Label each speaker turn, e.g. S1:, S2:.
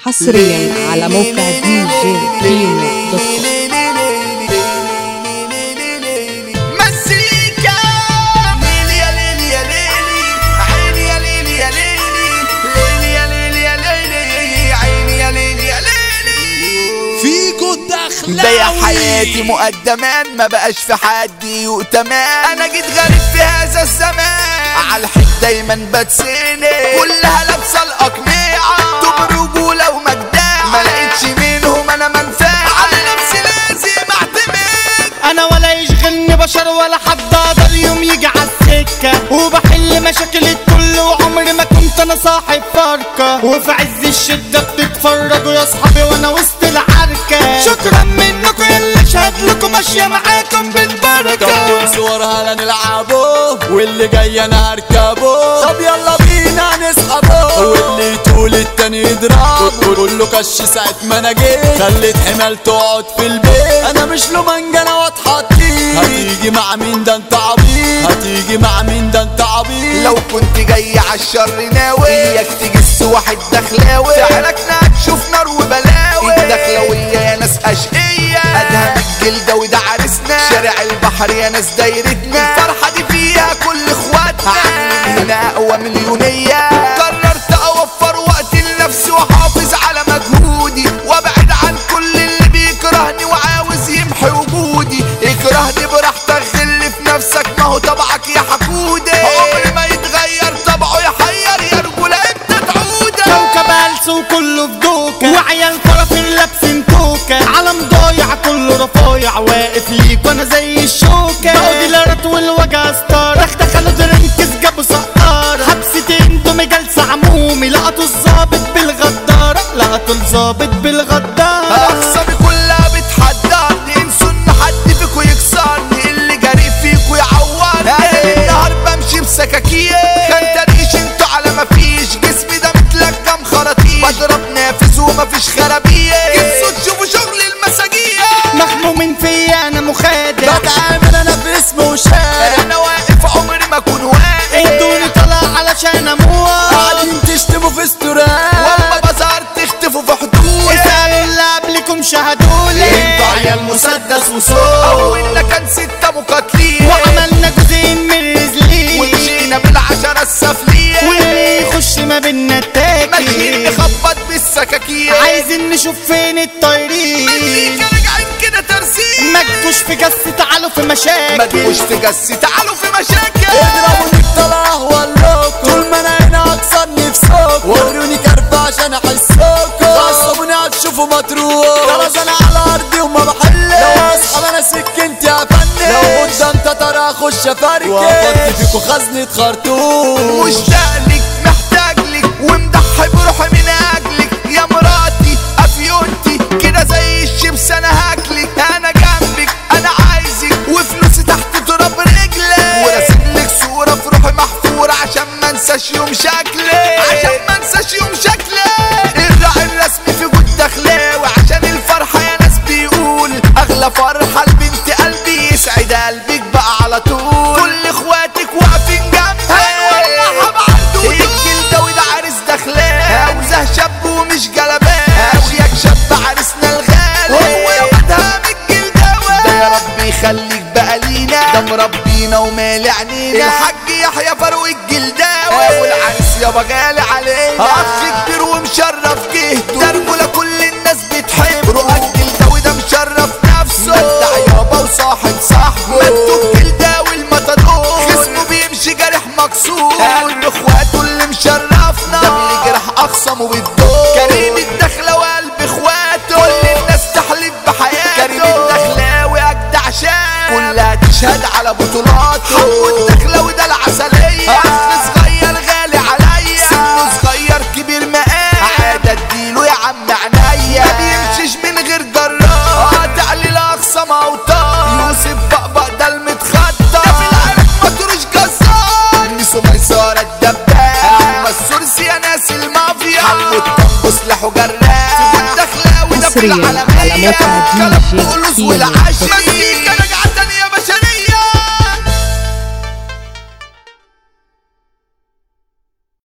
S1: حصريا على موقع دي جي كيمو دوت كوم
S2: مزيكا ليلي يا ليلي يا ليلي عيني يا ليلي يا ليلي ليلي يا ليلي يا ليلي عيني يا ليلي يا ليلي
S3: فيكو الدخلاوي
S2: ده يا حياتي مقدمان ما بقاش في حد يؤتمان انا جيت غريب في هذا الزمان على الحيط دايما بتسند كلها لابسه الاقنعه دم رجوله ومجدعه ما لقيتش منهم انا منفعه على نفسي لازم اعتمد
S3: انا ولا يشغلني بشر ولا حد اقدر يوم يجي على السكه وبحل مشاكل الكل وعمري ما كنت انا صاحب فرقه وفي عز الشده بتتفرجوا يا اصحابي وانا وسط العركه شكرا منكم اللي شهد لكم ماشيه معاكم بالبركه
S4: طب صورها لا نلعبه واللي جاي انا هركبه طب يلا بينا نسحبه واللي يطول التاني يضرب كله كش ساعة ما انا جيت خليت حمال تقعد في البيت انا مش له منجنة واتحطيت هتيجي مع مين ده انت عبيط هتيجي مع مين ده انت عبيط
S2: لو كنت جاي عالشر ناوي اياك تجس واحد دخلاوي فعلكنا هتشوف نار وبلاوي الدخلاوية يا ناس اشقية ادهم الجلدة وده عرسنا شارع البحر يا ناس دايرتنا الفرحة دي فيها كل اخواتنا هعمل هنا اقوى مليونية قررت اوفر وقت لنفسي واحافظ على مجهودي وابعد عن كل اللي بيكرهني وعاوز يمحي وجودي اكرهني براحتك غل في نفسك ما هو طبعك يا حقودي عمري ما يتغير طبعه يحير يا رجولة امتى تعودي
S3: كوكب هلس وكله في دوكة وعيال فرافير لابسين توكة علم ضايع كله رفايع واقف ليك وانا زي الشوكة بقوا ديلرات والوجع ستار دخلوا درنكس جابوا سقارة حبستين دومي جلسة عمومي لقطوا الظابط بالغدارة لقطوا الظابط بالغدارة
S2: اخصامي كلها بتحدرني انسوا ان حد فيكو يكسرني اللي جريء فيكو يعورني انا النهار بمشي بسكاكين كان تريش انتوا على مفيش جسمي ده متلجم خراطيش بضرب نافذ ومفيش خرابيش جسوا تشوفوا شغل المساجين
S3: مخمومين فيا انا مخادع
S4: بتعامل انا في اسم وشارع
S2: انا واقف عمري ما اكون واقف
S3: ادوني طلع علشان اموت
S4: قاعدين تشتموا في استورات
S2: واما بظهر تختفوا في حدود
S3: اسألوا اللي قبلكم شهدولي
S2: انتوا عيال مسدس وصوت اولنا كان ستة مقاتلين
S3: وعملنا جزئين من رزلين
S2: ومشينا بالعشرة السفلية
S3: واللي يخش ما بينا
S2: ماشيين
S3: التاكل
S2: نخبط بالسكاكين
S3: عايزين نشوف فين الطايرين
S2: مزيكا راجعين كده ترسيم
S3: ما تجوش في جس تعالوا في
S2: ما
S3: مشاكل
S2: تجوش تجسي تعالوا في مشاكل
S4: اضربوا نطلع ولوكوا طول ما انا هنا اكسر نفسكوا وروني كرب عشان احسكوا غصبوني هتشوفوا مطروح خلاص انا على ارضي وما بحلش لو اصحى انا سكنتي افنش لو قدام تتر اخش افركش وافضي فيكوا خزنة خرطوم
S2: مشتاق لك محتاج لك ومضحي بروحي من اجلك يا مراتي افيونتي كده زي الشمس انا هاكلك انا جنبك انا عايزك وفلوسي تحت تراب رجلك وراسم لك صورة في روحي محفورة عشان ما انساش يوم شكلي عشان ما انساش يوم شكلي الراعي الرسمي في جود دخلاوي عشان الفرحة يا ناس بيقول اغلى فرحة لبنت قلبي يسعد قلبك بقى على طول كل اخواتك واقفين جنبي هنولعها بعرض الجلدة وده عريس دخلاوي عاوزاه شاب ومش جلباوي وياك شاب عريسنا الغالي هو يا مدام الجلداوي ده يا رب يخليك بقى لينا ده مربينا ومالي عينينا الحاج يحيى فاروق الجلداوي والعريس يابا غالي علينا اخ كبير ومشرف جهته ده رجولة كل الناس بتحبه رؤى الجلداوي ده مشرف نفسه مدع يابا وصاحب صاحبه مكتوب جلداوي المطدور خصمه بيمشي جارح مكسور قلب اخواته اللي مشرفنا ده بيجرح اخصمه بالدور كريم الدخلة وقلب اخواته كل الناس تحلف بحياته كريم الدخلاوي اجدع شان كلها تشهد على بطولاته حمو الدخلاوي ده العسلية اخ صغير غالي عليا سنه صغير كبير مقام عادة اديله يا عم عينيا ما بيمشيش من غير جرار قاطع لي لاقصى موطان يوسف بقبق ده المتخطى ده في العرق مطروش جزار ميسو ميسارة الدباب اما السورسي يا ناس المافيا حمو الطنب سلاحه جراب الدخلاوي ده في
S1: حصرياً على
S2: العالمية
S1: موقع دي
S2: كلام
S1: جي
S2: بقولوس
S1: كيمو
S2: والعشرة مزيكا راجعة